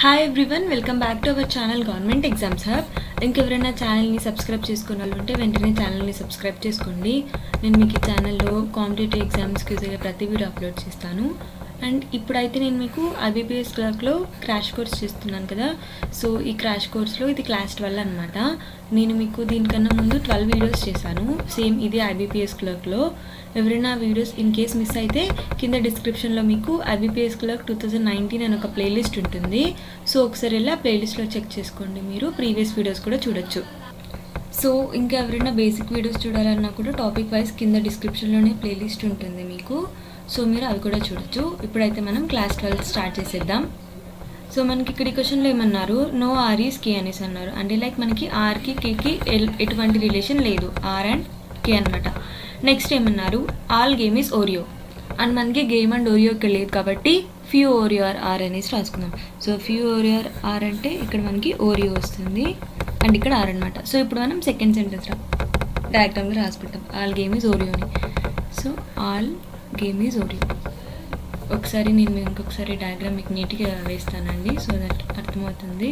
hi everyone welcome back to our channel government exams hub ఇంకెవరైనా ఛానల్ని subscribe చేసుకున్న వాళ్ళు ఉంటే వెంటనే ఛానల్ని సబ్స్క్రైబ్ చేసుకోండి నేను మీకు ఈ ఛానల్లో కాంపిటేటివ్ ఎగ్జామ్స్కి యూజ్ అయ్యే ప్రతి వీడియో అప్లోడ్ చేస్తాను అండ్ ఇప్పుడైతే నేను మీకు ఐబీపీఎస్ క్లర్క్లో క్రాష్ కోర్స్ చేస్తున్నాను కదా సో ఈ క్రాష్ కోర్స్లో ఇది క్లాస్ ట్వెల్వ్ అనమాట నేను మీకు దీనికన్నా ముందు ట్వెల్వ్ వీడియోస్ చేశాను సేమ్ ఇది ఐబీపీఎస్ క్లర్క్లో ఎవరైనా వీడియోస్ ఇన్ కేస్ మిస్ అయితే కింద డిస్క్రిప్షన్లో మీకు IBPS clerk two thousand nineteen అని ఒక ప్లేలిస్ట్ ఉంటుంది సో ఒకసారి వెళ్ళి ఆ ప్లేలిస్ట్లో చెక్ చేసుకోండి మీరు ప్రీవియస్ వీడియోస్ కూడా చూడొచ్చు సో ఇంకా ఎవరైనా బేసిక్ వీడియోస్ చూడాలన్నా కూడా టాపిక్ వైజ్ కింద డిస్క్రిప్షన్లోనే ప్లేలిస్ట్ ఉంటుంది మీకు సో మీరు అవి కూడా చూడొచ్చు ఇప్పుడైతే మనం క్లాస్ ట్వెల్త్ స్టార్ట్ చేసేద్దాం సో మనకి ఇక్కడ ఈ క్వశ్చన్లో ఏమన్నారు నో ఆర్ ఈస్ కే అనేసి అన్నారు అంటే లైక్ మనకి ఆర్కి కేకి ఎటువంటి రిలేషన్ లేదు ఆర్ అండ్ కే అనమాట నెక్స్ట్ ఏమన్నారు all game is Oreo and మనకి గేమ్ అండ్ ఓరియో ఇక్కడ లేదు కాబట్టి ఫ్యూ ఓరియో ఆర్ ఆర్ అనేసి రాసుకుందాం so few Oreo R R అంటే ఇక్కడ మనకి ఓరియో వస్తుంది అండ్ ఇక్కడ ఆర్ అనమాట సో ఇప్పుడు మనం సెకండ్ సెంటెన్స్ రా డయాగ్రామ్గా రాసుకుంటాం ఆల్ గేమ్ ఈజ్ ఓరియో అని so all game is Oreo ఒకసారి నేను మీకు ఇంకొకసారి డయాగ్రామ్ మీకు నీట్గా వేస్తానండి సో దట్ అర్థమవుతుంది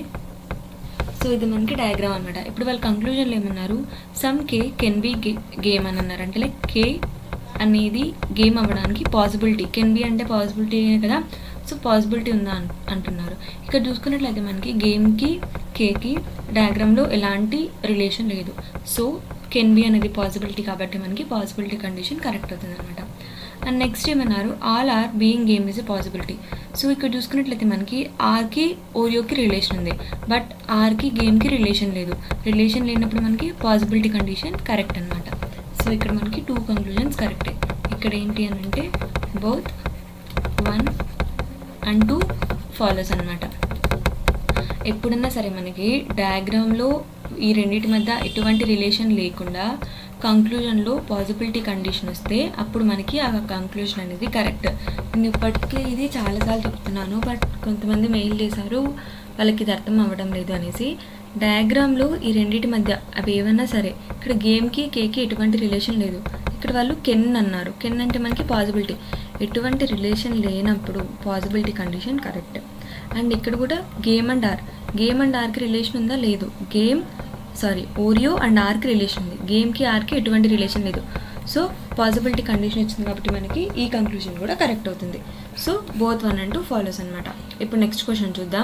సో ఇది మనకి డయాగ్రామ్ అనమాట ఇప్పుడు వాళ్ళ కంక్లూజన్లో ఏమన్నారు some K can be game అని అన్నారు అంటే లైక్ కే అనేది గేమ్ అవ్వడానికి పాసిబిలిటీ కెన్ బి అంటే పాసిబిలిటీ కదా సో పాసిబిలిటీ ఉందా అన్ అంటున్నారు ఇక్కడ చూసుకున్నట్లయితే మనకి గేమ్కి కేకి డయాగ్రామ్లో ఎలాంటి రిలేషన్ లేదు సో కెన్ బి అనేది పాసిబిలిటీ కాబట్టి మనకి పాసిబిలిటీ కండిషన్ కరెక్ట్ అవుతుంది అనమాట అండ్ నెక్స్ట్ ఏమన్నారు all R being game is a possibility so ఇక్కడ చూసుకున్నట్లయితే మనకి ఆర్కి ఓరియోకి రిలేషన్ ఉంది బట్ ఆర్కి గేమ్కి రిలేషన్ లేదు రిలేషన్ లేనప్పుడు మనకి పాసిబిలిటీ కండిషన్ కరెక్ట్ అనమాట సో ఇక్కడ మనకి టూ కంక్లూజన్స్ కరెక్టే ఇక్కడ ఏంటి అని అంటే both one and two follows అనమాట ఎప్పుడన్నా సరే మనకి డయాగ్రామ్లో ఈ రెండింటి మధ్య ఎటువంటి రిలేషన్ లేకుండా కంక్లూజన్లో పాసిబిలిటీ కండిషన్ వస్తే అప్పుడు మనకి ఆ కంక్లూజన్ అనేది కరెక్ట్ నేను ఇప్పటికీ ఇది చాలాసార్లు చెప్తున్నాను బట్ కొంతమంది మెయిల్ చేశారు వాళ్ళకి ఇది అర్థం అవ్వడం లేదు అనేసి డయాగ్రామ్లో ఈ రెండింటి మధ్య అవి ఏవైనా సరే ఇక్కడ గేమ్కి కేకి ఎటువంటి రిలేషన్ లేదు ఇక్కడ వాళ్ళు కెన్ అన్నారు కెన్ అంటే మనకి పాసిబిలిటీ ఎటువంటి రిలేషన్ లేనప్పుడు పాసిబిలిటీ కండిషన్ కరెక్ట్ అండ్ ఇక్కడ కూడా game and R game and ఆర్కి రిలేషన్ ఉందా లేదు గేమ్ సారీ ఓరియో అండ్ ఆర్కి రిలేషన్ ఉంది గేమ్కి ఆర్కి ఎటువంటి రిలేషన్ లేదు సో పాసిబిలిటీ కండిషన్ వచ్చింది కాబట్టి మనకి ఈ కంక్లూజన్ కూడా కరెక్ట్ అవుతుంది so both one and two follows అనమాట ఇప్పుడు నెక్స్ట్ క్వశ్చన్ చూద్దాం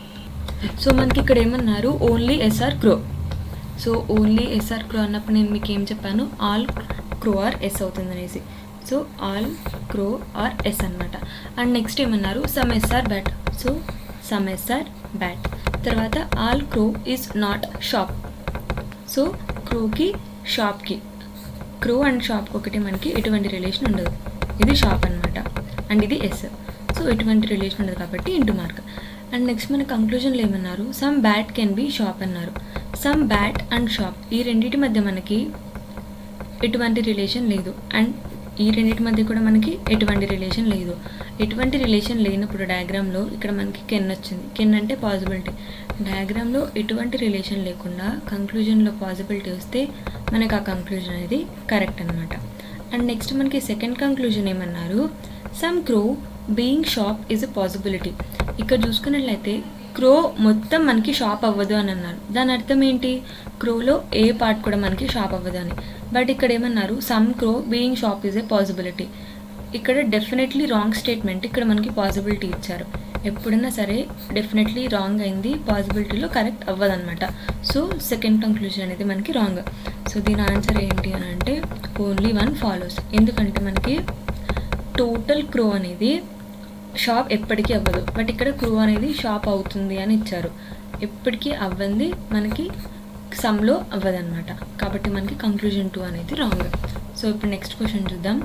సో మనకి ఇక్కడ ఏమన్నారు only SR crow so only SR crow అన్నప్పుడు నేను మీకు ఏం చెప్పాను ఆల్ క్రో ఆర్ ఎస్ అవుతుంది అనేసి so all crow R S అనమాట అండ్ నెక్స్ట్ ఏమన్నారు some SR bat so some SR bat తర్వాత all crow is not shop so క్రోకి షాప్కి క్రో అండ్ షాప్ ఒకటి మనకి ఎటువంటి రిలేషన్ ఉండదు ఇది షాప్ అనమాట అండ్ ఇది ఎస్ సో ఎటువంటి రిలేషన్ ఉండదు కాబట్టి ఇంటూ మార్క్ అండ్ నెక్స్ట్ మన కంక్లూజన్లో ఏమన్నారు some bat can be shop అన్నారు సమ్ బ్యాట్ అండ్ షాప్ ఈ రెండింటి మధ్య మనకి ఎటువంటి రిలేషన్ లేదు అండ్ ఈ రెండింటి మధ్య కూడా మనకి ఎటువంటి రిలేషన్ లేదు ఎటువంటి రిలేషన్ లేనప్పుడు డయాగ్రామ్లో ఇక్కడ మనకి కెన్ వచ్చింది కెన్ అంటే పాసిబిలిటీ డయాగ్రామ్లో ఎటువంటి రిలేషన్ లేకుండా కంక్లూజన్లో పాసిబిలిటీ వస్తే మనకి ఆ కంక్లూజన్ అనేది కరెక్ట్ అనమాట అండ్ నెక్స్ట్ మనకి సెకండ్ కంక్లూజన్ ఏమన్నారు some crow being shop is a possibility ఇక్కడ చూసుకున్నట్లయితే క్రో మొత్తం మనకి షాప్ అవ్వదు అని అన్నారు దాని అర్థం ఏంటి క్రోలో ఏ పార్ట్ కూడా మనకి షాప్ అవ్వదు అని బట్ ఇక్కడ ఏమన్నారు some crow being shop is a possibility ఇక్కడ డెఫినెట్లీ రాంగ్ స్టేట్మెంట్ ఇక్కడ మనకి పాసిబిలిటీ ఇచ్చారు ఎప్పుడైనా సరే డెఫినెట్లీ రాంగ్ అయింది పాసిబిలిటీలో కరెక్ట్ అవ్వదన్నమాట సో సెకండ్ కంక్లూజన్ అనేది మనకి రాంగ్ సో దీని ఆన్సర్ ఏంటి అని అంటే ఓన్లీ వన్ ఫాలోస్ ఎందుకంటే మనకి టోటల్ క్రో అనేది షాప్ ఎప్పటికీ అవ్వదు బట్ ఇక్కడ క్రూ అనేది షాప్ అవుతుంది అని ఇచ్చారు ఎప్పటికీ అవ్వంది మనకి సమ్లో అవ్వదన్నమాట కాబట్టి మనకి కంక్లూజన్ టూ అనేది రాంగ్ సో ఇప్పుడు నెక్స్ట్ క్వశ్చన్ చూద్దాం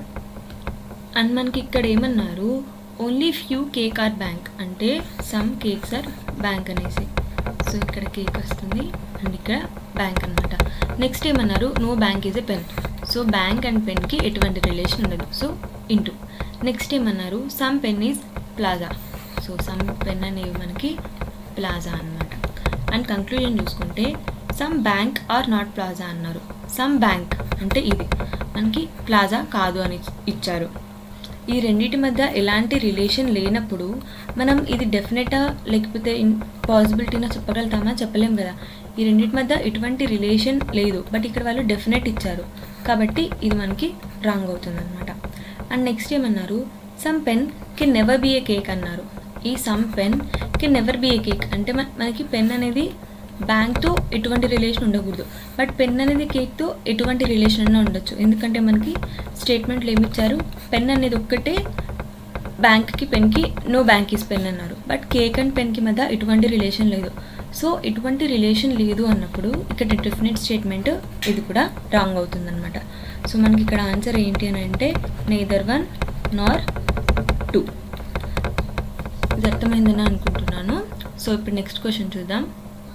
అండ్ మనకి ఇక్కడ ఏమన్నారు only few cake are bank అంటే సమ్ కేక్స్ ఆర్ బ్యాంక్ అనేసి సో ఇక్కడ కేక్ వస్తుంది అండ్ ఇక్కడ బ్యాంక్ అనమాట నెక్స్ట్ ఏమన్నారు no bank is a pen so bank and పెన్కి ఎటువంటి రిలేషన్ ఉండదు సో ఇంటూ నెక్స్ట్ ఏమన్నారు some pen is plaza so some pen అనేవి మనకి ప్లాజా అనమాట అండ్ కంక్లూజన్ చూసుకుంటే some bank or not plaza అన్నారు సమ్ బ్యాంక్ అంటే ఇది మనకి ప్లాజా కాదు అని ఇచ్చారు ఈ రెండింటి మధ్య ఎలాంటి రిలేషన్ లేనప్పుడు మనం ఇది డెఫినెటా లేకపోతే పాసిబిలిటీనా చెప్పగలుగుతామా చెప్పలేం కదా ఈ రెండింటి మధ్య ఎటువంటి రిలేషన్ లేదు బట్ ఇక్కడ వాళ్ళు డెఫినెట్ ఇచ్చారు కాబట్టి ఇది మనకి రాంగ్ అవుతుంది అనమాట అండ్ నెక్స్ట్ ఏమన్నారు some pen can never be a cake అన్నారు ఈ some pen can never be a cake అంటే మన మనకి పెన్ అనేది బ్యాంక్తో ఎటువంటి రిలేషన్ ఉండకూడదు బట్ పెన్ అనేది కేక్తో ఎటువంటి రిలేషన్ అయినా ఉండొచ్చు ఎందుకంటే మనకి స్టేట్మెంట్లు ఏమి ఇచ్చారు పెన్ అనేది ఒక్కటే బ్యాంక్కి పెన్కి నో బ్యాంక్ ఈస్ పెన్ అన్నారు బట్ కేక్ అండ్ పెన్కి మధ్య ఎటువంటి రిలేషన్ లేదు సో ఎటువంటి రిలేషన్ లేదు అన్నప్పుడు ఇక్కడ డెఫినెట్ స్టేట్మెంట్ ఇది కూడా రాంగ్ అవుతుందన్నమాట సో మనకి ఇక్కడ ఆన్సర్ ఏంటి అని అంటే నేదర్ వన్ నార్ టూ ఇది అర్థమైందని అనుకుంటున్నాను సో ఇప్పుడు నెక్స్ట్ క్వశ్చన్ చూద్దాం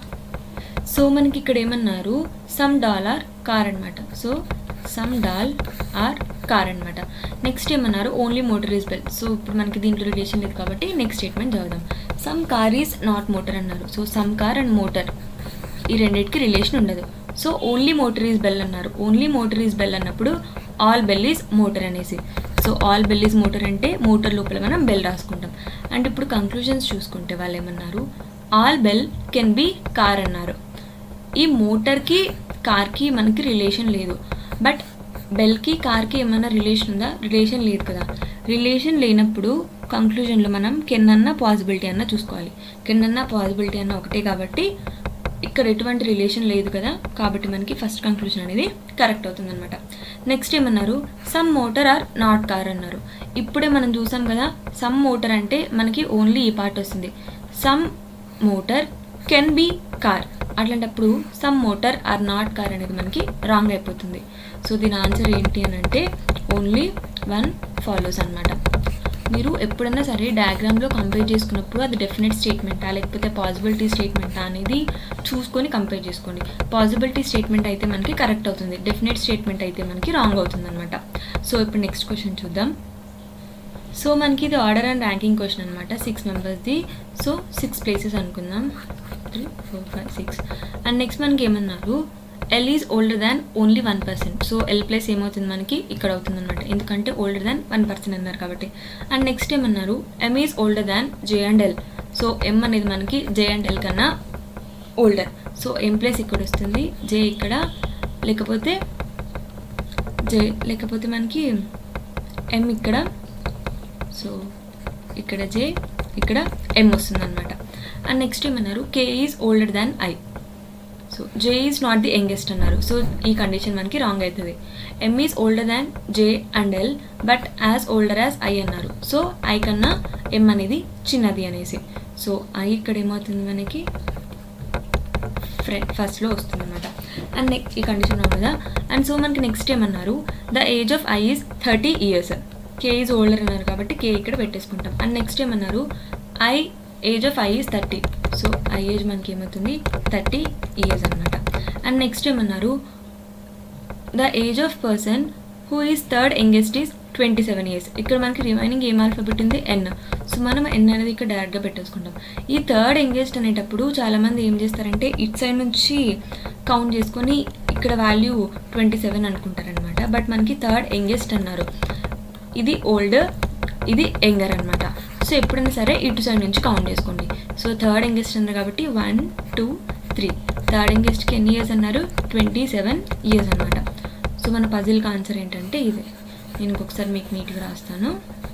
సో మనకి ఇక్కడ ఏమన్నారు సమ్ డాల్ ఆర్ కార్ అనమాట so some doll are car అనమాట నెక్స్ట్ ఏమన్నారు only motor is bell so ఇప్పుడు మనకి దీంట్లో రిలేషన్ లేదు కాబట్టి నెక్స్ట్ స్టేట్మెంట్ చదువుదాం some car is not motor అన్నారు so some car and motor ఈ రెండింటికి రిలేషన్ ఉండదు so only motor is bell అన్నారు ఓన్లీ మోటర్ ఈజ్ బెల్ అన్నప్పుడు ఆల్ బెల్ ఈజ్ మోటర్ అనేసి so all bell is motor అంటే motor లోపల మనం బెల్ రాసుకుంటాం అండ్ ఇప్పుడు కంక్లూజన్స్ చూసుకుంటే వాళ్ళు ఏమన్నారు all bell can be car అన్నారు ఈ మోటార్కి కార్కి మనకి రిలేషన్ లేదు బట్ బెల్కి కార్కి ఏమైనా రిలేషన్ ఉందా రిలేషన్ లేదు కదా రిలేషన్ లేనప్పుడు కంక్లూజన్లో మనం కెన్ అన్న పాసిబిలిటీ అన్న చూసుకోవాలి కెన్ అన్న పాసిబిలిటీ అన్న ఒకటే కాబట్టి ఇక్కడ ఎటువంటి రిలేషన్ లేదు కదా కాబట్టి మనకి ఫస్ట్ కంక్లూజన్ అనేది కరెక్ట్ అవుతుంది అనమాట నెక్స్ట్ ఏమన్నారు some motor are not car అన్నారు ఇప్పుడే మనం చూసాం కదా సమ్ మోటార్ అంటే మనకి ఓన్లీ ఈ పార్ట్ వస్తుంది some motor can be car అట్లాంటప్పుడు some motor are not car అనేది మనకి రాంగ్ అయిపోతుంది సో దీని ఆన్సర్ ఏంటి అని అంటే ఓన్లీ వన్ ఫాలోస్ అనమాట మీరు ఎప్పుడైనా సరే డయాగ్రామ్లో కంపేర్ చేసుకున్నప్పుడు అది డెఫినెట్ స్టేట్మెంటా లేకపోతే పాసిబిలిటీ స్టేట్మెంటా అనేది చూసుకొని కంపేర్ చేసుకోండి పాసిబిలిటీ స్టేట్మెంట్ అయితే మనకి కరెక్ట్ అవుతుంది డెఫినెట్ స్టేట్మెంట్ అయితే మనకి రాంగ్ అవుతుంది అనమాట సో ఇప్పుడు నెక్స్ట్ క్వశ్చన్ చూద్దాం సో మనకి ఇది ఆర్డర్ అండ్ ర్యాంకింగ్ క్వశ్చన్ అనమాట సిక్స్ మెంబర్స్ది సో సిక్స్ ప్లేసెస్ అనుకుందాం three four five six and next మనకి ఏమన్నారు L is older than only one person so L plus ఏమవుతుంది మనకి ఇక్కడ అవుతుంది అనమాట ఎందుకంటే ఓల్డర్ దాన్ వన్ పర్సెంట్ అన్నారు కాబట్టి అండ్ నెక్స్ట్ ఏమన్నారు M is older than J and L so M అనేది మనకి జే అండ్ ఎల్ కన్నా ఓల్డర్ సో ఎం ప్లస్ ఇక్కడ వస్తుంది జే ఇక్కడ లేకపోతే జే లేకపోతే మనకి ఎం ఇక్కడ సో ఇక్కడ జే ఇక్కడ ఎం వస్తుంది అనమాట అండ్ నెక్స్ట్ ఏమన్నారు K is older than I so J is not the youngest అన్నారు సో ఈ కండిషన్ మనకి రాంగ్ అవుతుంది M is older than J and L but as older as I అన్నారు సో ఐ కన్నా ఎం అనేది చిన్నది అనేసి సో ఐ ఇక్కడ ఏమవుతుంది మనకి ఫ్రెండ్ ఫస్ట్లో వస్తుంది అనమాట అండ్ నెక్స్ట్ ఈ కండిషన్ కదా అండ్ సో మనకి నెక్స్ట్ ఏమన్నారు the age of I is thirty years K is older అన్నారు కాబట్టి కే ఇక్కడ పెట్టేసుకుంటాం అండ్ నెక్స్ట్ ఏమన్నారు I age of I is thirty so I age మనకి ఏమవుతుంది థర్టీ ఇయర్స్ అనమాట అండ్ నెక్స్ట్ ఏమన్నారు the age of person who is third youngest is twenty seven years ఇక్కడ మనకి రిమైనింగ్ ఏం ఆల్ఫాబెట్ ఉంది ఎన్ సో మనం ఎన్ అనేది ఇక్కడ డైరెక్ట్గా పెట్టేసుకుంటాం ఈ థర్డ్ ఎంగేజ్డ్ అనేటప్పుడు చాలామంది ఏం చేస్తారంటే ఇట్ సైడ్ నుంచి కౌంట్ చేసుకొని ఇక్కడ వాల్యూ ట్వంటీ సెవెన్ అనుకుంటారనమాట బట్ మనకి థర్డ్ ఎంగేజ్డ్ అన్నారు ఇది ఓల్డ్ ఇది యంగర్ అనమాట సో ఎప్పుడైనా సరే ఇటు సైడ్ నుంచి కౌంట్ చేసుకోండి సో థర్డ్ యంగెస్ట్ అన్నారు కాబట్టి వన్ టూ త్రీ థర్డ్ యంగెస్ట్కి ఎన్ని ఇయర్స్ అన్నారు ట్వంటీ సెవెన్ ఇయర్స్ అనమాట సో మన పజిల్కి ఆన్సర్ ఏంటంటే ఇదే నేను ఇంకొకసారి మీకు నీట్గా రాస్తాను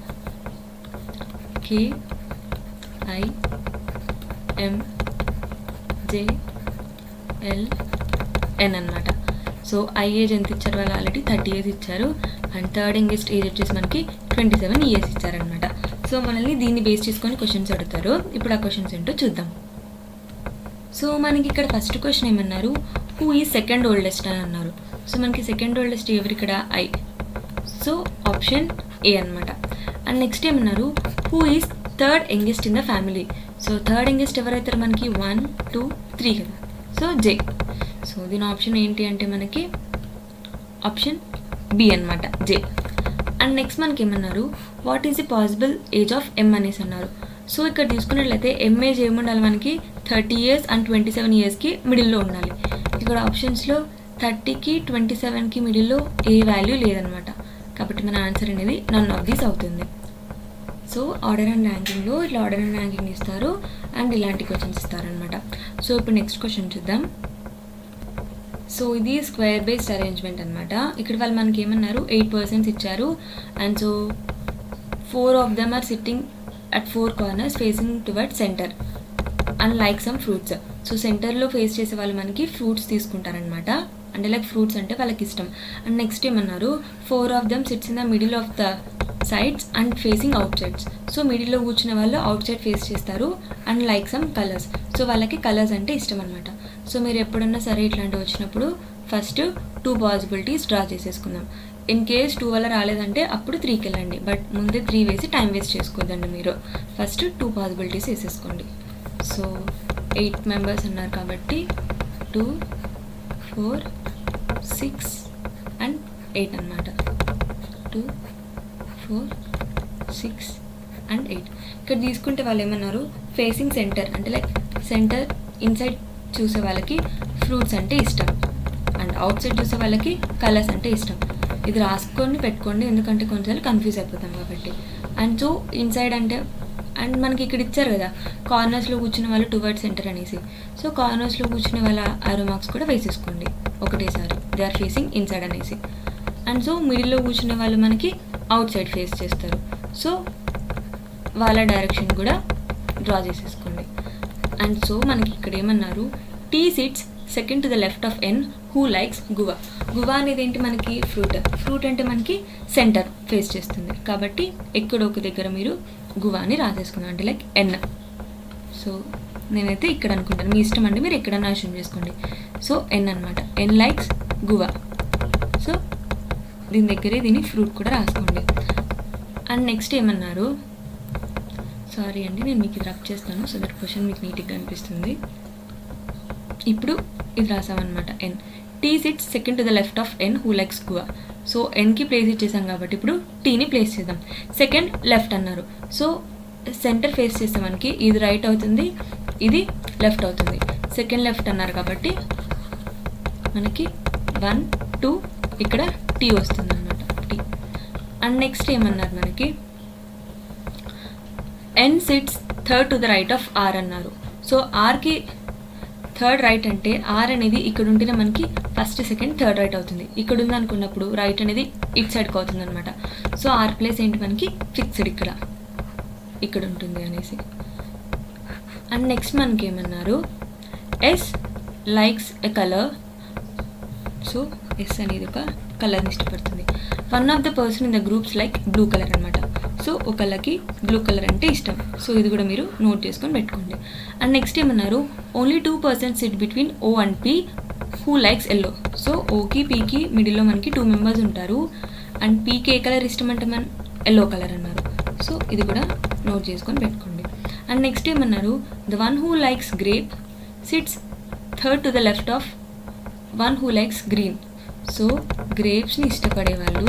కే I M J L N అనమాట సో ఐ ఏజ్ ఎంత ఇచ్చారు వాళ్ళు ఆల్రెడీ థర్టీ ఇయర్స్ ఇచ్చారు అండ్ థర్డ్ యంగెస్ట్ ఏజ్ వచ్చేసి మనకి ట్వంటీ సెవెన్ ఇయర్స్ ఇచ్చారనమాట సో మనల్ని దీన్ని బేస్ చేసుకొని క్వశ్చన్స్ అడుగుతారు ఇప్పుడు ఆ క్వశ్చన్స్ ఏంటో చూద్దాం సో మనకి ఇక్కడ ఫస్ట్ క్వశ్చన్ ఏమన్నారు హూ ఈ సెకండ్ ఓల్డెస్ట్ అని అన్నారు సో మనకి సెకండ్ ఓల్డెస్ట్ ఎవరు ఇక్కడ ఐ సో ఆప్షన్ ఏ అనమాట అండ్ నెక్స్ట్ ఏమన్నారు who is third youngest in the family so third youngest ఎవరైతారు మనకి వన్ టూ త్రీ కదా సో జే సో దీని ఆప్షన్ ఏంటి అంటే మనకి ఆప్షన్ బి అనమాట జే అండ్ నెక్స్ట్ మనకి ఏమన్నారు what is the possible age of M అనేసి అన్నారు సో ఇక్కడ తీసుకున్నట్లయితే ఎం ఏజ్ ఏముండాలి మనకి thirty years and twenty seven ఇయర్స్కి మిడిల్లో ఉండాలి ఇక్కడ ఆప్షన్స్లో థర్టీకి ట్వంటీ సెవెన్కి మిడిల్లో ఏ వాల్యూ లేదనమాట కాబట్టి మన ఆన్సర్ అనేది నన్ ఆఫ్ దీస్ అవుతుంది సో ఆర్డర్ అండ్ ర్యాంకింగ్లో ఇట్లా ఆర్డర్ అండ్ ర్యాంకింగ్ ఇస్తారు అండ్ ఇలాంటి క్వశ్చన్స్ ఇస్తారనమాట సో ఇప్పుడు నెక్స్ట్ క్వశ్చన్ చూద్దాం సో ఇది స్క్వేర్ బేస్డ్ అరేంజ్మెంట్ అనమాట ఇక్కడ వాళ్ళు మనకి ఏమన్నారు ఎయిట్ పర్సెంట్స్ ఇచ్చారు and so four of them are sitting at four corners facing toward center and like some fruits so సెంటర్లో ఫేస్ చేసే వాళ్ళు మనకి ఫ్రూట్స్ తీసుకుంటారనమాట అంటే లైక్ ఫ్రూట్స్ అంటే వాళ్ళకి ఇష్టం అండ్ నెక్స్ట్ ఏమన్నారు four of them sits in the middle of the sides and facing outsides so మిడిల్లో కూర్చున్న వాళ్ళు అవుట్ సైడ్ ఫేస్ చేస్తారు and like some colours so వాళ్ళకి కలర్స్ అంటే ఇష్టం అనమాట సో మీరు ఎప్పుడన్నా సరే ఇట్లాంటివి వచ్చినప్పుడు ఫస్ట్ టూ పాసిబిలిటీస్ డ్రా చేసేసుకుందాం ఇన్ కేస్ టూ వల్ల రాలేదంటే అప్పుడు త్రీకి వెళ్ళండి బట్ ముందే త్రీ వేసి టైం వేస్ట్ చేసుకోవద్దండి మీరు ఫస్ట్ టూ పాసిబిలిటీస్ వేసేసుకోండి సో ఎయిట్ మెంబర్స్ ఉన్నారు కాబట్టి two four six and eight అనమాట two four six and eight ఇక్కడ తీసుకుంటే వాళ్ళు ఏమన్నారు ఫేసింగ్ సెంటర్ అంటే లైక్ సెంటర్ ఇన్సైడ్ చూసే వాళ్ళకి ఫ్రూట్స్ అంటే ఇష్టం అండ్ అవుట్ సైడ్ చూసే వాళ్ళకి కలర్స్ అంటే ఇష్టం ఇది రాసుకొని పెట్టుకోండి ఎందుకంటే కొన్నిసార్లు కన్ఫ్యూజ్ అయిపోతాం కాబట్టి అండ్ సో ఇన్సైడ్ అంటే అండ్ మనకి ఇక్కడ ఇచ్చారు కదా కార్నర్స్లో కూర్చున్న వాళ్ళు టువర్డ్ సెంటర్ అనేసి సో కార్నర్స్లో కూర్చునే వాళ్ళ ఆరో మార్క్స్ కూడా వేసేసుకోండి ఒకటేసారి దే ఆర్ ఫేసింగ్ ఇన్సైడ్ అనేసి అండ్ సో మిడిల్లో కూర్చునే వాళ్ళు మనకి అవుట్ సైడ్ ఫేస్ చేస్తారు సో వాళ్ళ డైరెక్షన్ కూడా డ్రా చేసేసుకోండి అండ్ సో మనకి ఇక్కడ ఏమన్నారు T seats second to the left of N who likes guava guava అనేది ఏంటి మనకి ఫ్రూట్ ఫ్రూట్ అంటే మనకి సెంటర్ ఫేస్ చేస్తుంది కాబట్టి ఎక్కడో ఒక దగ్గర మీరు గువాని రాసేసుకున్నాం అంటే లైక్ ఎన్ సో నేనైతే ఇక్కడ అనుకుంటాను మీ ఇష్టం అంటే మీరు ఎక్కడన్నా అష్యూమ్ చేసుకోండి సో ఎన్ అనమాట ఎన్ లైక్స్ గువా సో దీని దగ్గరే దీని ఫ్రూట్ కూడా రాసుకోండి అండ్ నెక్స్ట్ ఏమన్నారు సారీ అండి నేను మీకు ఇది రబ్ చేస్తాను సో దట్ క్వశ్చన్ మీకు నీట్గా అనిపిస్తుంది ఇప్పుడు ఇది రాసామన్నమాట N T sits second to the left of N who likes guava so ఎన్కి ప్లేస్ ఇచ్చేసాం కాబట్టి ఇప్పుడు టీని ప్లేస్ చేద్దాం సెకండ్ లెఫ్ట్ అన్నారు సో సెంటర్ ఫేస్ చేస్తే మనకి ఇది రైట్ అవుతుంది ఇది లెఫ్ట్ అవుతుంది సెకండ్ లెఫ్ట్ అన్నారు కాబట్టి మనకి వన్ టూ ఇక్కడ టీ వస్తుంది అనమాట టీ అండ్ నెక్స్ట్ ఏమన్నారు మనకి N sits third to the right of R అన్నారు సో ఆర్కి థర్డ్ రైట్ అంటే ఆర్ అనేది ఇక్కడ ఉంటేనే మనకి ఫస్ట్ సెకండ్ థర్డ్ రైట్ అవుతుంది ఇక్కడ ఉంది అనుకున్నప్పుడు రైట్ అనేది ఇట్ సైడ్కి అవుతుంది అనమాట సో ఆర్ ప్లేస్ ఏంటి మనకి ఫిక్స్డ్ ఇక్కడ ఇక్కడ ఉంటుంది అనేసి అండ్ నెక్స్ట్ మనకి ఏమన్నారు S likes a colour so S అనేది ఒక కలర్ని ఇష్టపడుతుంది one of the person in the groups like blue colour అనమాట సో ఒకళ్ళకి బ్లూ కలర్ అంటే ఇష్టం సో ఇది కూడా మీరు నోట్ చేసుకొని పెట్టుకోండి అండ్ నెక్స్ట్ ఏమన్నారు only two persons sit between O and P who likes yellow so ఓకి పీకి మిడిల్లో మనకి టూ మెంబర్స్ ఉంటారు అండ్ పీకి ఏ కలర్ ఇష్టం అంటే మన ఎల్లో కలర్ అన్నారు సో ఇది కూడా నోట్ చేసుకొని పెట్టుకోండి అండ్ నెక్స్ట్ ఏమన్నారు the one who likes grape sits third to the left of one who likes green so గ్రేప్స్ని ఇష్టపడే వాళ్ళు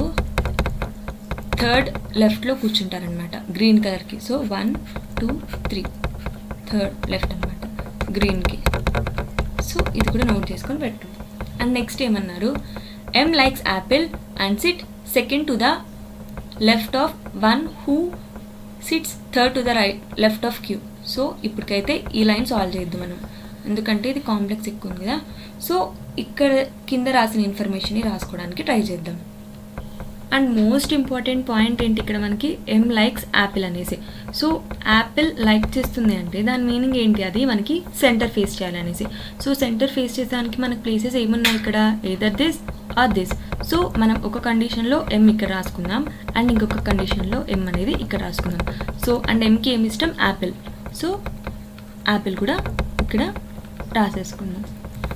థర్డ్ లెఫ్ట్లో కూర్చుంటారనమాట గ్రీన్ కలర్కి so one two three third left అనమాట గ్రీన్కి సో ఇది కూడా నోట్ చేసుకొని పెట్టు అండ్ నెక్స్ట్ ఏమన్నారు M likes apple and sit second to the left of one who sits third to the right left of Q so ఇప్పటికైతే ఈ line solve చేద్దాం మనం ఎందుకంటే ఇది కాంప్లెక్స్ ఎక్కువ ఉంది కదా సో ఇక్కడ కింద రాసిన ఇన్ఫర్మేషన్ని రాసుకోవడానికి ట్రై చేద్దాం అండ్ మోస్ట్ ఇంపార్టెంట్ పాయింట్ ఏంటి ఇక్కడ మనకి ఎం లైక్స్ యాపిల్ అనేసి సో యాపిల్ లైక్ చేస్తుంది అంటే దాని మీనింగ్ ఏంటి అది మనకి సెంటర్ ఫేస్ చేయాలి అనేసి సో సెంటర్ ఫేస్ చేసేదానికి మనకి ప్లేసెస్ ఏమున్నాయి ఇక్కడ either this or this so మనం ఒక కండిషన్లో ఎం ఇక్కడ రాసుకుందాం అండ్ ఇంకొక కండిషన్లో ఎం అనేది ఇక్కడ రాసుకుందాం సో అండ్ ఎంకి ఏమి ఇష్టం యాపిల్ సో యాపిల్ కూడా ఇక్కడ రాసేసుకుందాం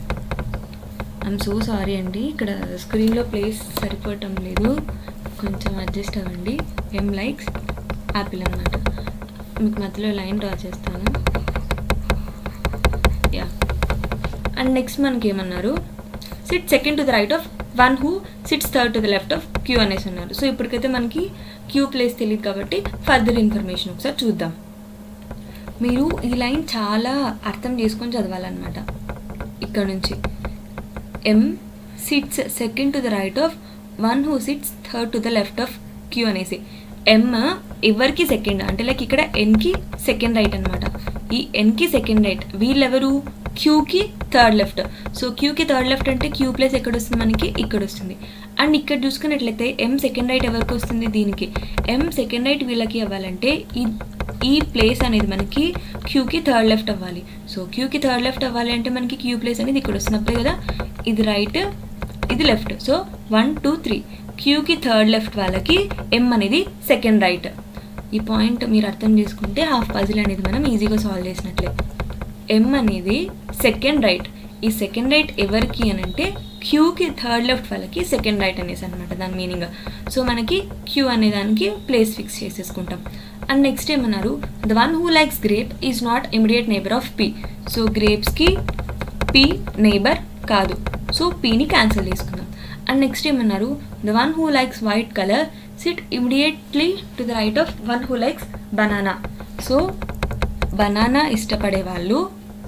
ఐఎమ్ సో సారీ అండి ఇక్కడ స్క్రీన్లో ప్లేస్ సరిపోవటం లేదు కొంచెం అడ్జస్ట్ అవ్వండి ఎం లైక్స్ యాపిల్ అనమాట మీకు మధ్యలో లైన్ డ్రా చేస్తాను యా అండ్ నెక్స్ట్ మనకి ఏమన్నారు sit second to the right of one who sits third to the left of Q అనేసి అన్నారు సో ఇప్పటికైతే మనకి క్యూ ప్లేస్ తెలియదు కాబట్టి ఫర్దర్ ఇన్ఫర్మేషన్ ఒకసారి చూద్దాం మీరు ఈ లైన్ చాలా అర్థం చేసుకొని చదవాలన్నమాట ఇక్కడ నుంచి M sits second to the right of one who sits third to the left of Q అనేసి ఎమ్ ఎవరికి సెకండ్ అంటే లైక్ ఇక్కడ ఎన్కి సెకండ్ రైట్ అనమాట ఈ ఎన్కి సెకండ్ రైట్ వీళ్ళెవరు క్యూకి థర్డ్ లెఫ్ట్ సో క్యూకి థర్డ్ లెఫ్ట్ అంటే క్యూ ప్లేస్ ఎక్కడ వస్తుంది మనకి ఇక్కడ వస్తుంది అండ్ ఇక్కడ చూసుకున్నట్లయితే ఎం సెకండ్ రైట్ ఎవరికి వస్తుంది దీనికి ఎం సెకండ్ రైట్ వీళ్ళకి అవ్వాలంటే ఈ ఈ ప్లేస్ అనేది మనకి క్యూకి థర్డ్ లెఫ్ట్ అవ్వాలి సో క్యూకి థర్డ్ లెఫ్ట్ అవ్వాలి అంటే మనకి క్యూ ప్లేస్ అనేది ఇక్కడ వస్తున్నప్పుడే కదా ఇది రైట్ ఇది left so one two three క్యూకి థర్డ్ లెఫ్ట్ వాళ్ళకి ఎం అనేది సెకండ్ రైట్ ఈ పాయింట్ మీరు అర్థం చేసుకుంటే హాఫ్ పజిల్ అనేది మనం ఈజీగా సాల్వ్ చేసినట్లే ఎం అనేది సెకండ్ రైట్ ఈ సెకండ్ రైట్ ఎవరికి అని అంటే క్యూకి థర్డ్ లెఫ్ట్ వాళ్ళకి సెకండ్ రైట్ అనేసి అనమాట దాని మీనింగ్ సో మనకి క్యూ అనే దానికి ప్లేస్ ఫిక్స్ చేసేసుకుంటాం అండ్ నెక్స్ట్ ఏమన్నారు the one who likes grape is not immediate neighbour of P so గ్రేప్స్కి పీ నేబర్ కాదు సో పీని క్యాన్సిల్ చేసుకుందాం అండ్ నెక్స్ట్ ఏమన్నారు the one who likes white colour sit immediately to the right of one who likes banana so banana ఇష్టపడే వాళ్ళు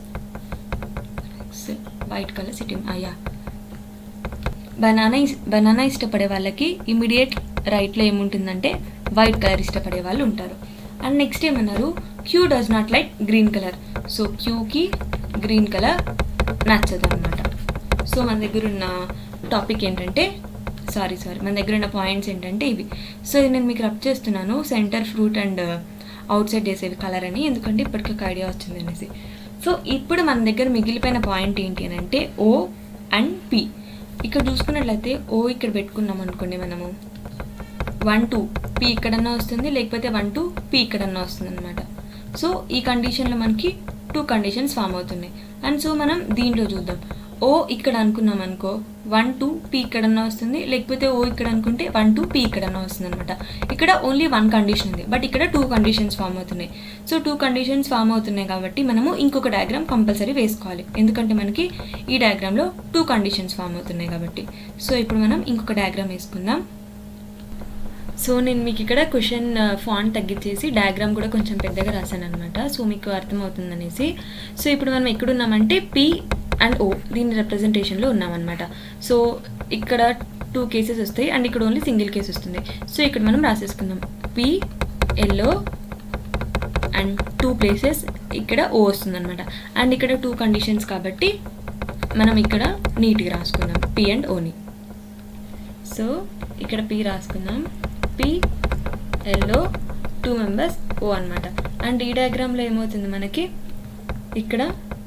white colour sitting అయ్యా banana banana ఇష్టపడే వాళ్ళకి ఇమీడియట్ రైట్లో ఏముంటుందంటే వైట్ కలర్ ఇష్టపడే వాళ్ళు ఉంటారు అండ్ నెక్స్ట్ ఏమన్నారు Q does not like green colour so క్యూకి గ్రీన్ కలర్ నచ్చదు అనమాట సో మన దగ్గర ఉన్న టాపిక్ ఏంటంటే సారీ సారీ మన దగ్గర ఉన్న పాయింట్స్ ఏంటంటే ఇవి సో ఇది నేను మీకు రబ్ చేస్తున్నాను centre fruit and outside చేసేవి కలర్ అని ఎందుకంటే ఇప్పటికీ ఒక ఐడియా వచ్చింది అనేసి సో ఇప్పుడు మన దగ్గర మిగిలిపోయిన పాయింట్ ఏంటి అని అంటే ఓ అండ్ పి ఇక్కడ చూసుకున్నట్లయితే ఓ ఇక్కడ పెట్టుకున్నాం అనుకోండి మనము వన్ టూ పి ఇక్కడన్నా వస్తుంది లేకపోతే వన్ టూ పి ఇక్కడన్నా వస్తుంది అనమాట సో ఈ కండిషన్లో మనకి టూ కండిషన్స్ ఫామ్ అవుతున్నాయి అండ్ సో మనం దీంట్లో చూద్దాం ఓ ఇక్కడ అనుకున్నాం అనుకో వన్ టూ పీ ఇక్కడన్నా వస్తుంది లేకపోతే ఓ ఇక్కడ అనుకుంటే వన్ టూ పీ ఇక్కడన్నా వస్తుంది అనమాట ఇక్కడ ఓన్లీ వన్ కండిషన్ ఉంది బట్ ఇక్కడ టూ కండిషన్స్ ఫామ్ అవుతున్నాయి సో టూ కండిషన్స్ ఫామ్ అవుతున్నాయి కాబట్టి మనము ఇంకొక డయాగ్రామ్ కంపల్సరీ వేసుకోవాలి ఎందుకంటే మనకి ఈ డయాగ్రామ్లో టూ కండిషన్స్ ఫామ్ అవుతున్నాయి కాబట్టి సో ఇప్పుడు మనం ఇంకొక డయాగ్రామ్ వేసుకుందాం సో నేను మీకు ఇక్కడ క్వశ్చన్ ఫాంట్ తగ్గించేసి డయాగ్రామ్ కూడా కొంచెం పెద్దగా రాశాను అనమాట సో మీకు అర్థమవుతుంది అనేసి సో ఇప్పుడు మనం ఎక్కడున్నామంటే పి అండ్ ఓ దీని రిప్రజెంటేషన్లో ఉన్నామన్నమాట సో ఇక్కడ టూ కేసెస్ వస్తాయి అండ్ ఇక్కడ ఓన్లీ సింగిల్ కేస్ వస్తుంది సో ఇక్కడ మనం రాసేసుకుందాం P yellow and two places ఇక్కడ ఓ వస్తుంది అనమాట అండ్ ఇక్కడ టూ కండిషన్స్ కాబట్టి మనం ఇక్కడ నీట్గా రాసుకుందాం పి అండ్ ఓని సో ఇక్కడ పి రాసుకుందాం P yellow two members O అనమాట అండ్ ఈ డయాగ్రామ్లో ఏమవుతుంది మనకి ఇక్కడ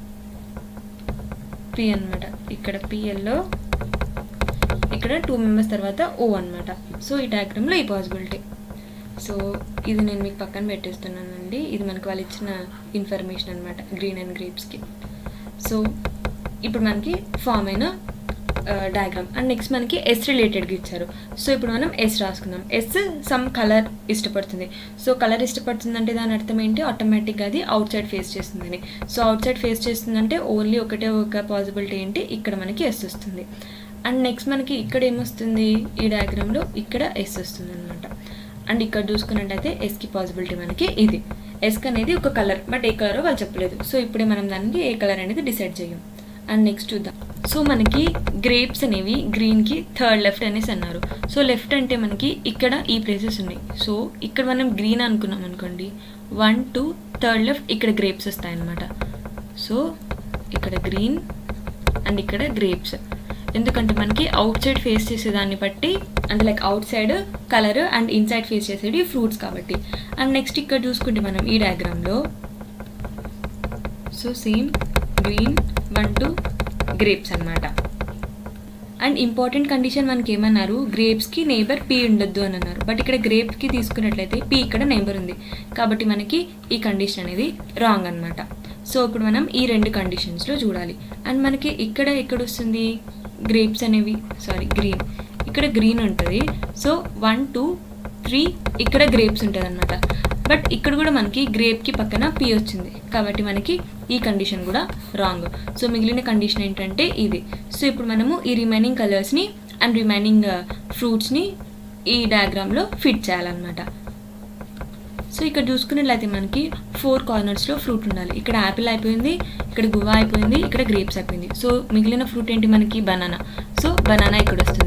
పి అనమాట ఇక్కడ పిఎల్లో ఇక్కడ టూ మెంబర్స్ తర్వాత ఓ అనమాట సో ఈ డయాగ్రామ్లో ఈ పాసిబిలిటీ సో ఇది నేను మీకు పక్కన పెట్టేస్తున్నానండి ఇది మనకు వాళ్ళు ఇచ్చిన ఇన్ఫర్మేషన్ అనమాట గ్రీన్ అండ్ గ్రేప్స్కి సో ఇప్పుడు మనకి ఫామ్ అయిన డయాగ్రామ్ అండ్ నెక్స్ట్ మనకి ఎస్ రిలేటెడ్గా ఇచ్చారు సో ఇప్పుడు మనం ఎస్ రాసుకుందాం ఎస్ సమ్ కలర్ ఇష్టపడుతుంది సో కలర్ ఇష్టపడుతుంది అంటే దాని అర్థం ఏంటి ఆటోమేటిక్గా అది అవుట్ సైడ్ ఫేస్ చేస్తుందని సో అవుట్ సైడ్ ఫేస్ చేస్తుందంటే ఓన్లీ ఒకటే ఒక పాసిబిలిటీ ఏంటి ఇక్కడ మనకి ఎస్ వస్తుంది అండ్ నెక్స్ట్ మనకి ఇక్కడ ఏమొస్తుంది ఈ డయాగ్రామ్లో ఇక్కడ ఎస్ వస్తుంది అనమాట అండ్ ఇక్కడ చూసుకున్నట్టయితే ఎస్కి పాసిబిలిటీ మనకి ఇది ఎస్క్ అనేది ఒక కలర్ బట్ ఏ కలరో వాళ్ళు చెప్పలేదు సో ఇప్పుడే మనం దానికి ఏ కలర్ అనేది డిసైడ్ చేయం అండ్ నెక్స్ట్ చూద్దాం సో మనకి గ్రేప్స్ అనేవి గ్రీన్కి థర్డ్ లెఫ్ట్ అనేసి అన్నారు సో లెఫ్ట్ అంటే మనకి ఇక్కడ ఈ ప్లేసెస్ ఉన్నాయి సో ఇక్కడ మనం గ్రీన్ అనుకున్నాం అనుకోండి వన్ టూ థర్డ్ లెఫ్ట్ ఇక్కడ గ్రేప్స్ వస్తాయి అన్నమాట సో ఇక్కడ గ్రీన్ అండ్ ఇక్కడ గ్రేప్స్ ఎందుకంటే మనకి అవుట్ సైడ్ ఫేస్ చేసేదాన్ని బట్టి అంటే like outside colour and inside face చేసేది ఫ్రూట్స్ కాబట్టి అండ్ నెక్స్ట్ ఇక్కడ చూసుకుంటే మనం ఈ డయాగ్రామ్లో so same green one two grapes అనమాట అండ్ ఇంపార్టెంట్ కండిషన్ మనకి ఏమన్నారు గ్రేప్స్కి నేబర్ పీ ఉండొద్దు అని అన్నారు బట్ ఇక్కడ గ్రేప్కి తీసుకున్నట్లయితే పీ ఇక్కడ నేబర్ ఉంది కాబట్టి మనకి ఈ కండిషన్ అనేది రాంగ్ అనమాట సో ఇప్పుడు మనం ఈ రెండు కండిషన్స్లో చూడాలి అండ్ మనకి ఇక్కడ ఎక్కడ వస్తుంది గ్రేప్స్ అనేవి సారీ గ్రీన్ ఇక్కడ గ్రీన్ ఉంటుంది సో వన్ టూ త్రీ ఇక్కడ గ్రేప్స్ ఉంటుంది అనమాట బట్ ఇక్కడ కూడా మనకి గ్రేప్కి పక్కన పీ వచ్చింది కాబట్టి మనకి ఈ కండిషన్ కూడా రాంగ్ సో మిగిలిన కండిషన్ ఏంటంటే ఇది సో ఇప్పుడు మనము ఈ రిమైనింగ్ కలర్స్ని అండ్ రిమైనింగ్ ఫ్రూట్స్ని ఈ డయాగ్రామ్లో ఫిట్ చేయాలన్నమాట సో ఇక్కడ చూసుకున్నట్లయితే మనకి ఫోర్ కార్నర్స్లో ఫ్రూట్ ఉండాలి ఇక్కడ యాపిల్ అయిపోయింది ఇక్కడ గువా అయిపోయింది ఇక్కడ గ్రేప్స్ అయిపోయింది సో మిగిలిన ఫ్రూట్ ఏంటి మనకి బనానా సో బనానా ఇక్కడ వస్తుంది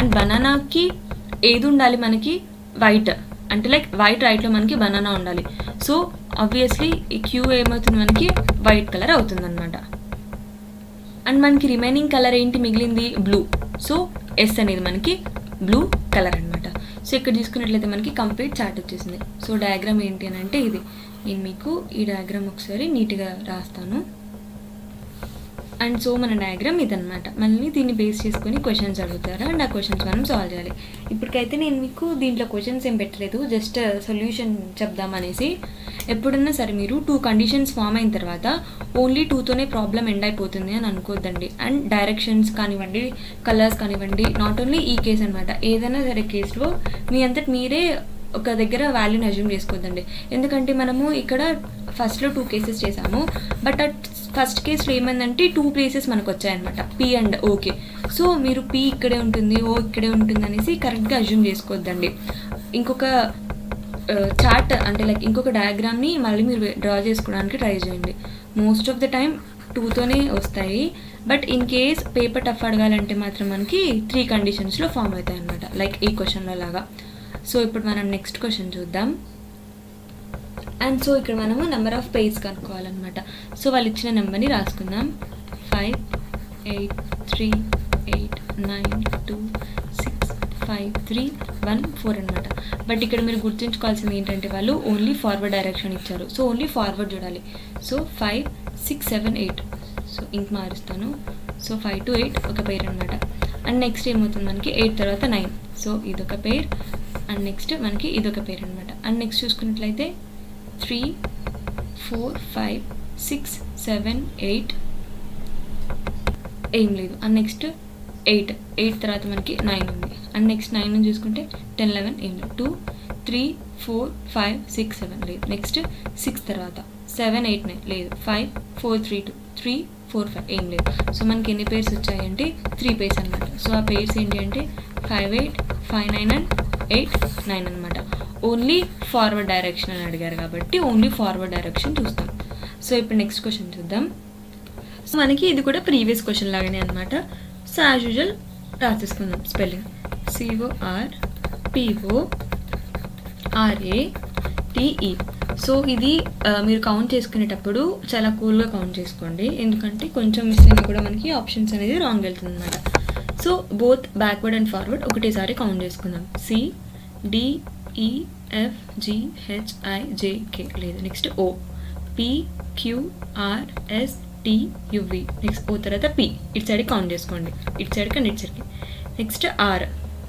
అండ్ బనానాకి ఏది ఉండాలి మనకి వైట్ అంటే లైక్ వైట్ రైట్లో మనకి బనానా ఉండాలి సో ఆబ్వియస్లీ ఈ క్యూ ఏమవుతుంది మనకి వైట్ కలర్ అవుతుంది అనమాట అండ్ మనకి రిమైనింగ్ కలర్ ఏంటి మిగిలింది బ్లూ సో ఎస్ అనేది మనకి బ్లూ కలర్ అనమాట సో ఇక్కడ చూసుకున్నట్లయితే మనకి కంప్లీట్ చార్ట్ వచ్చేసింది సో డయాగ్రామ్ ఏంటి అని అంటే ఇది నేను మీకు ఈ డయాగ్రామ్ ఒకసారి నీట్గా రాస్తాను అండ్ సో మన డయాగ్రామ్ ఇదనమాట మళ్ళీ దీన్ని బేస్ చేసుకొని క్వశ్చన్స్ అడుగుతారు అండ్ ఆ క్వశ్చన్స్ మనం సాల్వ్ చేయాలి ఇప్పటికైతే నేను మీకు దీంట్లో క్వశ్చన్స్ ఏం పెట్టలేదు జస్ట్ సొల్యూషన్ చెప్దామనేసి ఎప్పుడన్నా సరే మీరు టూ కండిషన్స్ ఫామ్ అయిన తర్వాత ఓన్లీ టూతోనే ప్రాబ్లం ఎండ్ అయిపోతుంది అని అనుకోద్దండి అండ్ డైరెక్షన్స్ కానివ్వండి కలర్స్ కానివ్వండి నాట్ ఓన్లీ ఈ కేస్ అనమాట ఏదైనా సరే కేసులో మీ అంతటి మీరే ఒక దగ్గర వాల్యూని అజ్యూమ్ చేసుకోవద్దండి ఎందుకంటే మనము ఇక్కడ ఫస్ట్లో టూ కేసెస్ చేసాము బట్ అట్ ఫస్ట్ కేసులో ఏమైందంటే టూ ప్లేసెస్ మనకు వచ్చాయన్నమాట పి అండ్ ఓకే సో మీరు పి ఇక్కడే ఉంటుంది ఓ ఇక్కడే ఉంటుంది అనేసి కరెక్ట్గా అజ్యూమ్ చేసుకోవద్దండి ఇంకొక చార్ట్ అంటే లైక్ ఇంకొక డయాగ్రామ్ని మళ్ళీ మీరు డ్రా చేసుకోవడానికి ట్రై చేయండి మోస్ట్ ఆఫ్ ద టైం టూతోనే వస్తాయి but in case paper tough అడగాలంటే మాత్రం మనకి త్రీ కండిషన్స్లో ఫామ్ అవుతాయి అనమాట లైక్ ఈ క్వశ్చన్లో లాగా సో ఇప్పుడు మనం నెక్స్ట్ క్వశ్చన్ చూద్దాం అండ్ సో ఇక్కడ మనము నెంబర్ ఆఫ్ పేజ్ కనుక్కోవాలన్నమాట సో వాళ్ళు ఇచ్చిన నెంబర్ని రాసుకుందాం five eight three eight nine two six five three one four అనమాట బట్ ఇక్కడ మీరు గుర్తుంచుకోవాల్సింది ఏంటంటే వాళ్ళు ఓన్లీ ఫార్వర్డ్ డైరెక్షన్ ఇచ్చారు సో ఓన్లీ ఫార్వర్డ్ చూడాలి so five six seven eight so ink మారుస్తాను సో ఫైవ్ టు ఎయిట్ ఒక పేర్ అనమాట అండ్ నెక్స్ట్ ఏమవుతుంది మనకి ఎయిట్ తర్వాత నైన్ సో ఇదొక పేర్ అండ్ నెక్స్ట్ మనకి ఇదొక పేర్ అనమాట అండ్ నెక్స్ట్ చూసుకున్నట్లయితే three four five six seven eight ఏం లేదు అండ్ నెక్స్ట్ ఎయిట్ ఎయిట్ తర్వాత మనకి నైన్ ఉంది అండ్ నెక్స్ట్ నైన్ చూసుకుంటే టెన్ లెవెన్ ఏం లేదు two three four five six seven లేదు నెక్స్ట్ సిక్స్ తర్వాత సెవెన్ ఎయిట్ నైన్ లేదు five four three two three four five ఏం లేదు సో మనకి ఎన్ని పేర్స్ వచ్చాయంటే త్రీ పేర్స్ అనమాట సో ఆ పేర్స్ ఏంటి అంటే five eight five nine and eight nine అనమాట ఓన్లీ ఫార్వర్డ్ డైరెక్షన్ అని అడిగారు కాబట్టి ఓన్లీ ఫార్వర్డ్ డైరెక్షన్ చూస్తాం సో ఇప్పుడు నెక్స్ట్ క్వశ్చన్ చూద్దాం సో మనకి ఇది కూడా ప్రీవియస్ క్వశ్చన్ లాగానే అనమాట సో యాజ్ యూజువల్ రాసేసుకుందాం spelling C O R P O R A T E so ఇది ఆ, మీరు కౌంట్ చేసుకునేటప్పుడు చాలా కూల్గా కౌంట్ చేసుకోండి ఎందుకంటే కొంచెం మిస్ అయినా కూడా మనకి ఆప్షన్స్ అనేది రాంగ్ వెళ్తుంది అనమాట so both backward and forward ఒకటేసారి కౌంట్ చేసుకుందాం సి డిఈఎఫ్ జిహెచ్ఐజేకే లేదు next O P Q R S T U V next O తర్వాత పి ఇటు సైడ్ కౌంట్ చేసుకోండి ఇటు సైడ్కి అండ్ ఇటు సైడ్కి next R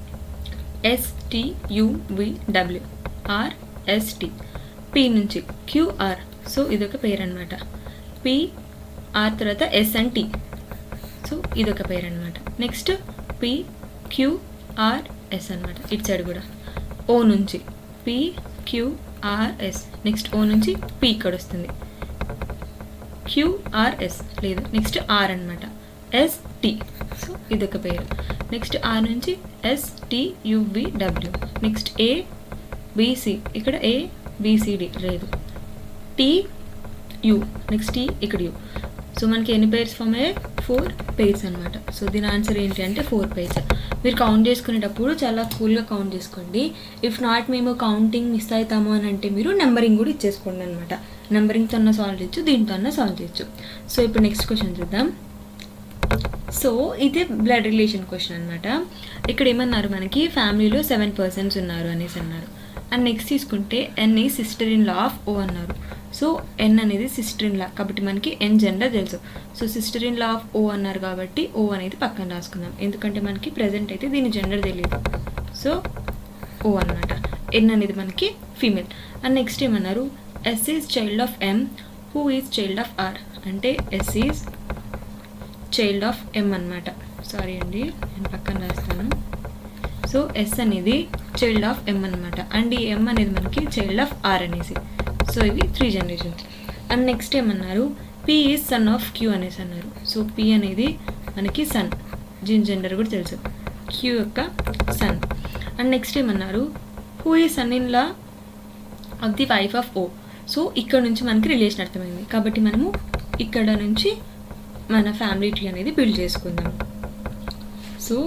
S T U V W R S T P నుంచి క్యూఆర్ సో ఇదొక పేరు అనమాట పి ఆర్ తర్వాత ఎస్ అండ్ టి సో ఇదొక పేరు అనమాట నెక్స్ట్ పి క్యూఆర్ ఎస్ అనమాట ఇటు సైడ్ కూడా ఓ నుంచి పి క్యూఆర్ఎస్ నెక్స్ట్ ఓ నుంచి పి ఇక్కడ వస్తుంది క్యూఆర్ఎస్ లేదు నెక్స్ట్ ఆర్ అనమాట ఎస్టి సో ఇదొక పేరు నెక్స్ట్ ఆర్ నుంచి ఎస్టియువిడబ్ల్యూ నెక్స్ట్ ఏ బీసీ ఇక్కడ ఏ బీసీడి లేదు టి యు నెక్స్ట్ టీ ఇక్కడ యు సో మనకి ఎన్ని పేర్స్ ఫామ్ అయ్యాయి ఫోర్ పేర్స్ అనమాట సో దీని ఆన్సర్ ఏంటి అంటే ఫోర్ పేర్స్ మీరు కౌంట్ చేసుకునేటప్పుడు చాలా కూల్గా కౌంట్ చేసుకోండి ఇఫ్ నాట్ మేము కౌంటింగ్ మిస్ అవుతాము అని అంటే మీరు నెంబరింగ్ కూడా ఇచ్చేసుకోండి అనమాట నెంబరింగ్తో అన్న సాల్వ్ చేయొచ్చు దీంతో అన్న సాల్వ్ చేయొచ్చు సో ఇప్పుడు నెక్స్ట్ క్వశ్చన్ చూద్దాం సో ఇది బ్లడ్ రిలేషన్ క్వశ్చన్ అనమాట ఇక్కడ ఏమన్నారు మనకి ఫ్యామిలీలో సెవెన్ పర్సన్స్ ఉన్నారు అనేసి అన్నారు అండ్ నెక్స్ట్ తీసుకుంటే N is sister in law of O అన్నారు సో ఎన్ అనేది సిస్టర్ ఇన్ లా కాబట్టి మనకి ఎన్ జెండర్ తెలుసు so sister in law of O అన్నారు కాబట్టి ఓ అనేది పక్కన రాసుకుందాం ఎందుకంటే మనకి ప్రజెంట్ అయితే దీని జెండర్ తెలియదు సో ఓ అన్నమాట ఎన్ అనేది మనకి ఫీమేల్ అండ్ నెక్స్ట్ ఏమన్నారు S is child of M who is child of R అంటే S is child of M అనమాట సారీ అండి నేను పక్కన రాస్తాను సో ఎస్ అనేది చైల్డ్ ఆఫ్ ఎం అనమాట అండ్ ఈ ఎం అనేది మనకి చైల్డ్ ఆఫ్ ఆర్ అనేసి సో ఇవి త్రీ జనరేషన్స్ అండ్ నెక్స్ట్ ఏమన్నారు P is son of Q అనేసి అన్నారు సో పి అనేది మనకి సన్ జీన్ జెండర్ కూడా తెలుసు క్యూ యొక్క సన్ అండ్ నెక్స్ట్ ఏమన్నారు who is son in law of the wife of O so ఇక్కడ నుంచి మనకి రిలేషన్ అర్థమైంది కాబట్టి మనము ఇక్కడ నుంచి మన ఫ్యామిలీ ట్రీ అనేది బిల్డ్ చేసుకుందాం సో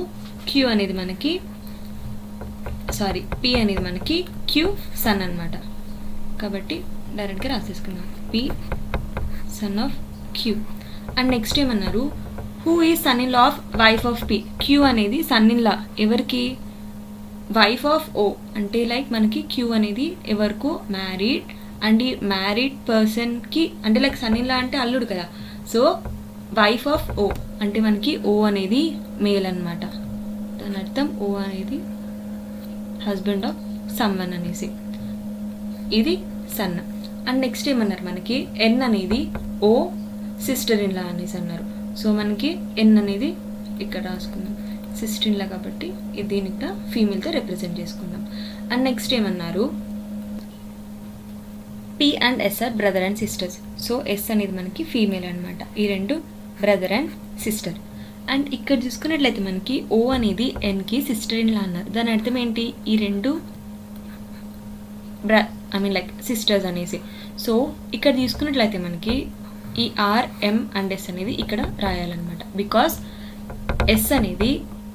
క్యూ అనేది మనకి సారీ పి అనేది మనకి క్యూ సన్ అనమాట కాబట్టి డైరెక్ట్గా రాసేసుకున్నాం P son of Q and next ఏమన్నారు who is son in law of wife of P Q అనేది సన్ ఇన్ లా ఎవరికి వైఫ్ ఆఫ్ ఓ అంటే లైక్ మనకి క్యూ అనేది ఎవరికో మ్యారీడ్ అండ్ ఈ మ్యారీడ్ పర్సన్కి అంటే లైక్ సన్ ఇన్ లా అంటే అల్లుడు కదా సో వైఫ్ ఆఫ్ ఓ అంటే మనకి ఓ అనేది మేల్ అనమాట దాని అర్థం ఓ అనేది హస్బెండ్ ఆఫ్ సమ్వన్ అనేసి ఇది సన్ అండ్ నెక్స్ట్ ఏమన్నారు మనకి ఎన్ అనేది ఓ సిస్టర్ ఇన్ లా అనేసి అన్నారు సో మనకి ఎన్ అనేది ఇక్కడ రాసుకుందాం సిస్టర్ ఇన్ లా కాబట్టి ఇది దీని ఇక్కడ ఫీమేల్తో రిప్రజెంట్ చేసుకుందాం అండ్ నెక్స్ట్ ఏమన్నారు P and S R brother and sisters so S అనేది మనకి ఫీమేల్ అనమాట ఈ రెండు బ్రదర్ అండ్ సిస్టర్ అండ్ ఇక్కడ చూసుకున్నట్లయితే మనకి ఓ అనేది ఎన్కి సిస్టర్ ఇన్ లా అన్నారు దాని అర్థం ఏంటి ఈ రెండు బ్ర ఐ మీన్ లైక్ సిస్టర్స్ అనేసి సో ఇక్కడ తీసుకున్నట్లయితే మనకి ఈ ఆర్ ఎం అండ్ ఎస్ అనేది ఇక్కడ రాయాలన్నమాట బికాస్ ఎస్ అనేది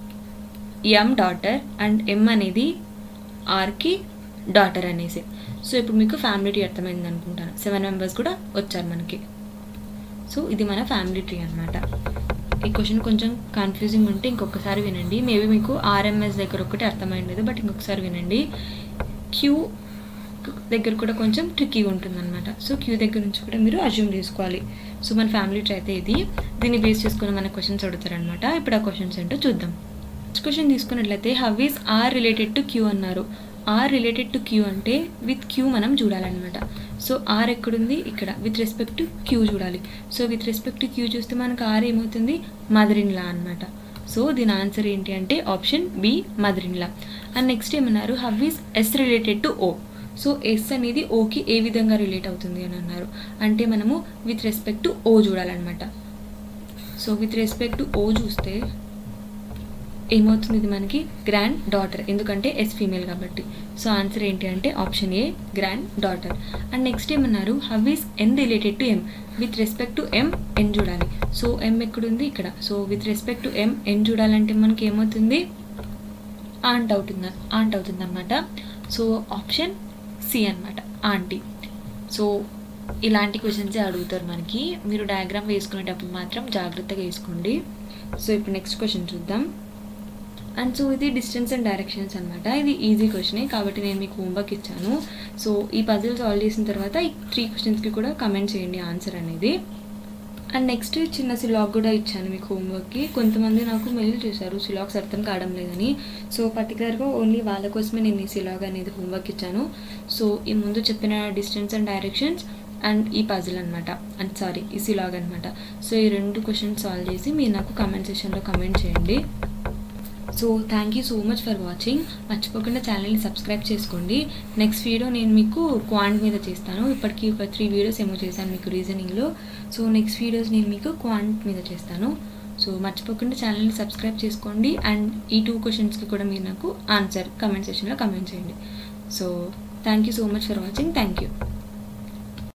ఎం డాటర్ అండ్ ఎం అనేది ఆర్కి డాటర్ అనేసి సో ఇప్పుడు మీకు ఫ్యామిలీ ట్రీ అర్థమైంది అనుకుంటాను సెవెన్ మెంబర్స్ కూడా వచ్చారు మనకి సో ఇది మన ఫ్యామిలీ ట్రీ అనమాట ఈ క్వశ్చన్ కొంచెం కన్ఫ్యూజింగ్ ఉంటే ఇంకొకసారి వినండి మేబీ మీకు ఆర్ఎంఎస్ దగ్గర ఒకటి అర్థమైండదు బట్ ఇంకొకసారి వినండి క్యూ దగ్గర కూడా కొంచెం ట్రిక్కీగా ఉంటుందన్నమాట సో క్యూ దగ్గర నుంచి కూడా మీరు అజ్యూమ్ చేసుకోవాలి సో మన ఫ్యామిలీ ట్రీ అయితే ఇది దీన్ని బేస్ చేసుకుని మన క్వశ్చన్స్ అడుగుతారనమాట ఇప్పుడు ఆ క్వశ్చన్స్ ఏంటో చూద్దాం నెక్స్ట్ క్వశ్చన్ తీసుకున్నట్లయితే how is R related to Q అన్నారు ఆర్ రిలేటెడ్ టు క్యూ అంటే విత్ క్యూ మనం చూడాలన్నమాట సో ఆర్ ఎక్కడుంది ఇక్కడ విత్ రెస్పెక్ట్ టు క్యూ చూడాలి so with respect to Q చూస్తే మనకు ఆర్ ఏమవుతుంది మదర్ ఇన్ లా అనమాట సో దీని ఆన్సర్ ఏంటి అంటే option B mother in law and next ఏమన్నారు how is S related to O so S అనేది ఓకి ఏ విధంగా రిలేట్ అవుతుంది అని అన్నారు అంటే మనము విత్ రెస్పెక్ట్ టు ఓ చూడాలన్నమాట so with respect to O చూస్తే ఏమవుతుంది ఇది మనకి గ్రాండ్ డాటర్ ఎందుకంటే ఎస్ ఫీమేల్ కాబట్టి సో ఆన్సర్ ఏంటి అంటే option A granddaughter and next ఏమన్నారు how is N related to M with respect to M N చూడాలి సో ఎం ఎక్కడుంది ఇక్కడ so with respect to M N చూడాలంటే మనకి ఏమవుతుంది ఆంట్ అవుతుంది ఆంట్ అవుతుంది అనమాట సో ఆప్షన్ సి అనమాట ఆంటీ సో ఇలాంటి క్వశ్చన్సే అడుగుతారు మనకి మీరు డయాగ్రామ్ వేసుకునేటప్పుడు మాత్రం జాగ్రత్తగా వేసుకోండి సో ఇప్పుడు నెక్స్ట్ క్వశ్చన్ చూద్దాం అండ్ సో ఇది డిస్టెన్స్ అండ్ డైరెక్షన్స్ అనమాట ఇది ఈజీ క్వశ్చనే కాబట్టి నేను మీకు హోంవర్క్ ఇచ్చాను సో ఈ పజిల్ సాల్వ్ చేసిన తర్వాత ఈ త్రీ క్వశ్చన్స్కి కూడా కమెంట్ చేయండి ఆన్సర్ అనేది అండ్ నెక్స్ట్ చిన్న సిలాగ్ కూడా ఇచ్చాను మీకు హోంవర్క్కి కొంతమంది నాకు మెయిల్ చేశారు సిలాగ్స్ అర్థం కావడం లేదని సో పర్టికులర్గా ఓన్లీ వాళ్ళ కోసమే నేను ఈ సిలాగ్ అనేది హోంవర్క్ ఇచ్చాను సో ఈ ముందు చెప్పిన డిస్టెన్స్ అండ్ డైరెక్షన్స్ అండ్ ఈ పజిల్ అనమాట అండ్ సారీ ఈ సిలాగ్ అనమాట సో ఈ రెండు క్వశ్చన్స్ సాల్వ్ చేసి మీరు నాకు కమెంట్ సెషన్లో కమెంట్ చేయండి so thank you so much for watching మర్చిపోకుండా ఛానల్ని సబ్స్క్రైబ్ చేసుకోండి నెక్స్ట్ వీడియో నేను మీకు క్వాంట్ మీద చేస్తాను ఇప్పటికీ ఒక త్రీ వీడియోస్ ఏమో చేశాను మీకు రీజనింగ్లో సో నెక్స్ట్ వీడియోస్ నేను మీకు క్వాంట్ మీద చేస్తాను సో మర్చిపోకుండా ఛానల్ని సబ్స్క్రైబ్ చేసుకోండి అండ్ ఈ టూ క్వశ్చన్స్కి కూడా మీరు నాకు ఆన్సర్ కమెంట్ సెషన్లో కమెంట్ చేయండి so thank you so much for watching thank you